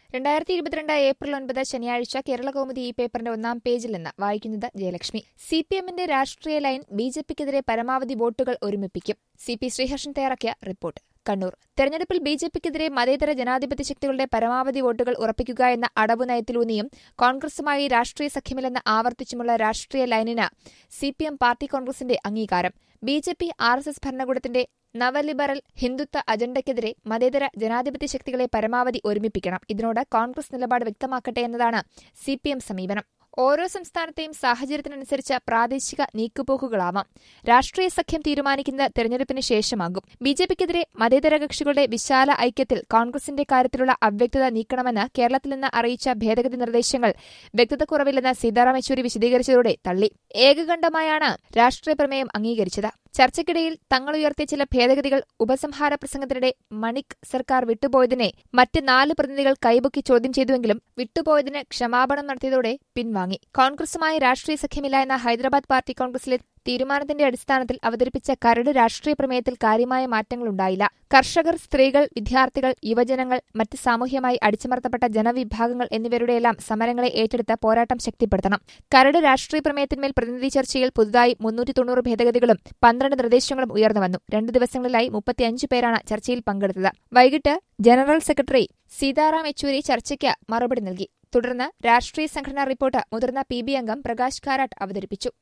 രണ്ടായിരത്തി ഇരുപത്തിരണ്ട് ഏപ്രിൽ ഒൻപത് ശനിയാഴ്ച കേരള കൗമുദി ഈ പേപ്പറിന്റെ ഒന്നാം പേജിൽ നിന്ന് വായിക്കുന്നത് ജയലക്ഷ്മി സി പി എമ്മിന്റെ രാഷ്ട്രീയ ലൈൻ ബി ജെ പിക്കെതിരെ പരമാവധി വോട്ടുകൾ ഒരുമിപ്പിക്കും സി പി ശ്രീഹർഷൻ തയ്യാറാക്കിയ റിപ്പോർട്ട് കണ്ണൂർ തെരഞ്ഞെടുപ്പിൽ ബി ജെ പിക്കെതിരെ മതേതര ജനാധിപത്യ ശക്തികളുടെ പരമാവധി വോട്ടുകൾ ഉറപ്പിക്കുക എന്ന അടവ് നയത്തിലൂന്നിയും കോൺഗ്രസുമായി രാഷ്ട്രീയ സഖ്യമില്ലെന്ന് ആവർത്തിച്ചുമുള്ള രാഷ്ട്രീയ ലൈനിന് സി പി എം പാർട്ടി കോൺഗ്രസിന്റെ അംഗീകാരം B J P R S S ഭരണകൂടത്തിന്റെ നവലിബറൽ ഹിന്ദുത്വ അജണ്ടയ്ക്കെതിരെ മതേതര ജനാധിപത്യ ശക്തികളെ പരമാവധി ഒരുമിപ്പിക്കണം ഇതിനോട് കോൺഗ്രസ് നിലപാട് വ്യക്തമാക്കട്ടെ എന്നതാണ് സി പി എം സമീപനം ഓരോ സംസ്ഥാനത്തെയും സാഹചര്യത്തിനനുസരിച്ച് പ്രാദേശിക നീക്കുപോക്കുകളാവാം രാഷ്ട്രീയ സഖ്യം തീരുമാനിക്കുന്നത് തെരഞ്ഞെടുപ്പിന് ശേഷമാകും ബി ജെ പിക്കെതിരെ മതേതര കക്ഷികളുടെ വിശാല ഐക്യത്തിൽ കോൺഗ്രസിന്റെ കാര്യത്തിലുള്ള അവ്യക്തത നീക്കണമെന്ന് കേരളത്തിൽ നിന്ന് അറിയിച്ച ഭേദഗതി നിർദ്ദേശങ്ങൾ വ്യക്തതക്കുറവില്ലെന്ന് സീതാറാം യെച്ചൂരി വിശദീകരിച്ചതോടെ തള്ളി ഏകകണ്ഠമായാണ് രാഷ്ട്രീയ പ്രമേയം അംഗീകരിച്ചത് ചർച്ചയ്ക്കിടയിൽ തങ്ങളുയർത്തിയ ചില ഭേദഗതികൾ ഉപസംഹാര പ്രസംഗത്തിനിടെ മണിക് സർക്കാർ വിട്ടുപോയതിനെ മറ്റ് നാല് പ്രതിനിധികൾ കൈപൊക്കി ചോദ്യം ചെയ്തുവെങ്കിലും വിട്ടുപോയതിന് ക്ഷമാപണം നടത്തിയതോടെ പിൻവാങ്ങി കോൺഗ്രസുമായി രാഷ്ട്രീയ സഖ്യമില്ല എന്ന ഹൈദരാബാദ് പാർട്ടി കോൺഗ്രസിലെ തീരുമാനത്തിന്റെ അടിസ്ഥാനത്തിൽ അവതരിപ്പിച്ച കരട് രാഷ്ട്രീയ പ്രമേയത്തിൽ കാര്യമായ മാറ്റങ്ങളുണ്ടായില്ല കർഷകർ സ്ത്രീകൾ വിദ്യാർത്ഥികൾ യുവജനങ്ങൾ മറ്റ് സാമൂഹ്യമായി അടിച്ചമർത്തപ്പെട്ട ജനവിഭാഗങ്ങൾ എന്നിവരുടെയെല്ലാം സമരങ്ങളെ ഏറ്റെടുത്ത് പോരാട്ടം ശക്തിപ്പെടുത്തണം കരട് രാഷ്ട്രീയ പ്രമേയത്തിന്മേൽ പ്രതിനിധി ചർച്ചയിൽ പുതുതായി മുന്നൂറ്റി തൊണ്ണൂറ് ഭേദഗതികളും പന്ത്രണ്ട് നിർദ്ദേശങ്ങളും ഉയർന്നുവന്നു രണ്ടു ദിവസങ്ങളിലായി മുപ്പത്തിയഞ്ച് പേരാണ് ചർച്ചയിൽ പങ്കെടുത്തത് വൈകിട്ട് ജനറൽ സെക്രട്ടറി സീതാറാം യെച്ചൂരി ചർച്ചയ്ക്ക് മറുപടി നൽകി തുടർന്ന് രാഷ്ട്രീയ സംഘടനാ റിപ്പോർട്ട് മുതിർന്ന പി ബി അംഗം പ്രകാശ് കാരാട്ട് അവതരിപ്പിച്ചു